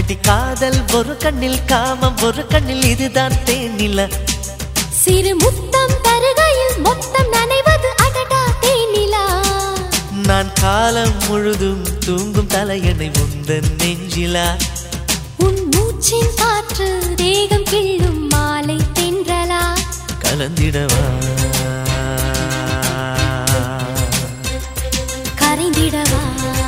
அடி காதல் ஒரு கண்ணில் காமம் ஒரு கண்ணில் இதுதான் தேனில சிறு முத்தம் தருகையில் மொத்தம் நனைவது அடடா தேனிலா நான் காலம் முழுதும் தூங்கும் தலையணை உந்தன் நெஞ்சிலா உன் மூச்சின் காற்று தேகம் கிள்ளும் மாலை தென்றலா கலந்திடவா கரைந்திடவா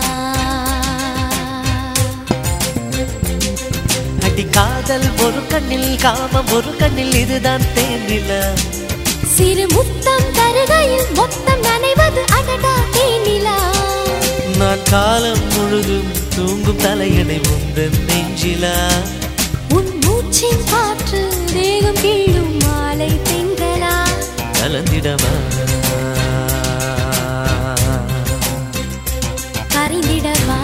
அடி காதல் ஒரு கண்ணில் காமம் ஒரு கண்ணில் இதுதான் தேனில சிறு முத்தம் தருகையில் மொத்தம் நனைவது அடடா தேனிலா நான் காலம் முழுதும் தூங்கும் தலையணை உந்தன் நெஞ்சிலா உன் மூச்சின் காற்று தேகம் கிள்ளும் மாலை தென்றலா கலந்திடவா கரைந்திடவா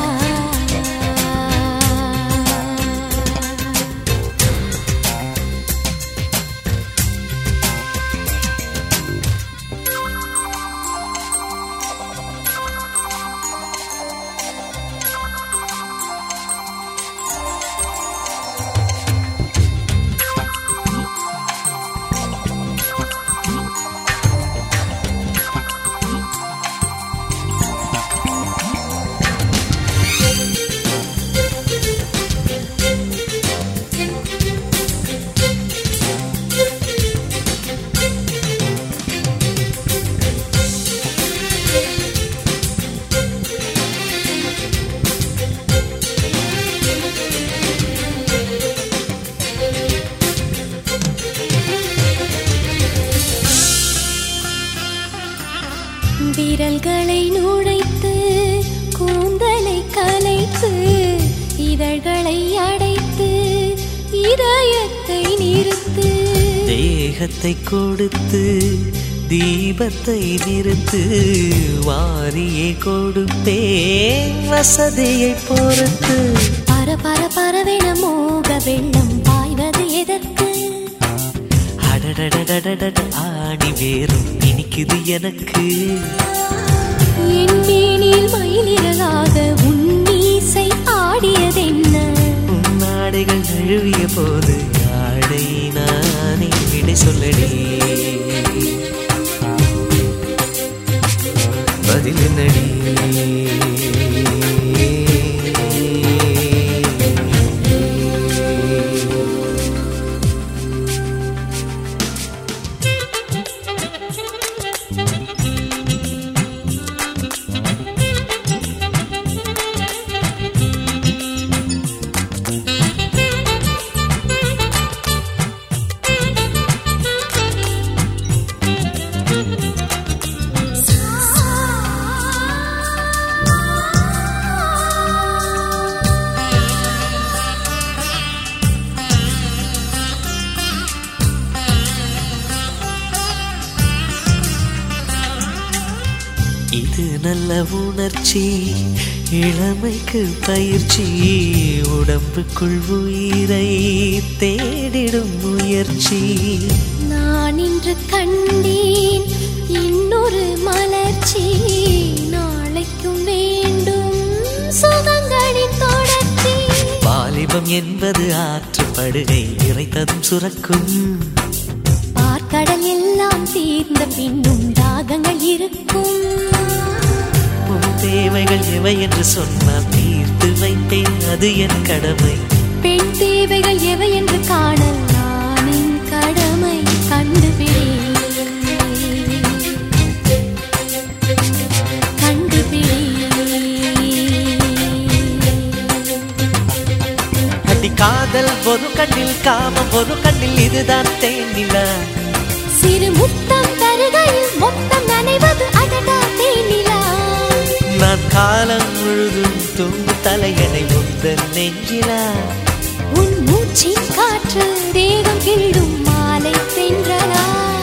விரல்களை நுழைத்து கூந்தலை கலைத்து இதழ்களை அடைத்து இதயத்தை நிறுத்து தேகத்தை கொடுத்து தீபத்தை நிறுத்து வாரியே கொடுப்பேன் வசதியை பொறுத்து பர பர பரவென மோக வெள்ளம் பாய்வது எதற்கு அடடடடடட ஆணி வேறும் இனிக்குது எனக்கு என் மேனில் மயிலிறலாக உன் மீசை ஆடியதென்ன உன் நாடைகள் நழுவிய போது ஆடை நானே விடை சொல்லடி பதில் என்னடி இது நல்ல உணர்ச்சி இளமைக்கு பயிற்சி உடம்புக்குள் உயிரை தேடிடும் முயற்சி நான் இன்று கண்டேன் இன்னொரு மலர்ச்சி நாளைக்கும் வேண்டும் சுகங்களின் தொடர்ச்சி வாலிபம் என்பது ஆற்றுப்படுகை இறைத்ததும் சுரக்கும் பார்க்கடல் எல்லாம் தீர்ந்த பின்னும் தாகங்கள் இருக்கும் உன் தேவைகள் எவை என்று சொன்னால் தீர்த்து வைப்பேன் அது என் கடமை பெண் தேவைகள் எவை என்று காணல் நானின் கடமை கண்டுபிடி கண்டுபிடி அடி காதல் ஒரு கண்ணில் காமம் ஒரு கண்ணில் இதுதான் தேனிலா சிறு முத்தம் தருகையில் மொத்தம் நனைவது அடடா தேனிலா நான் காலம் முழுதும் தூங்கு தலையணை உந்தன் நெஞ்சிலா உன் மூச்சின் காற்று தேகம் கிள்ளும் மாலை தென்றலா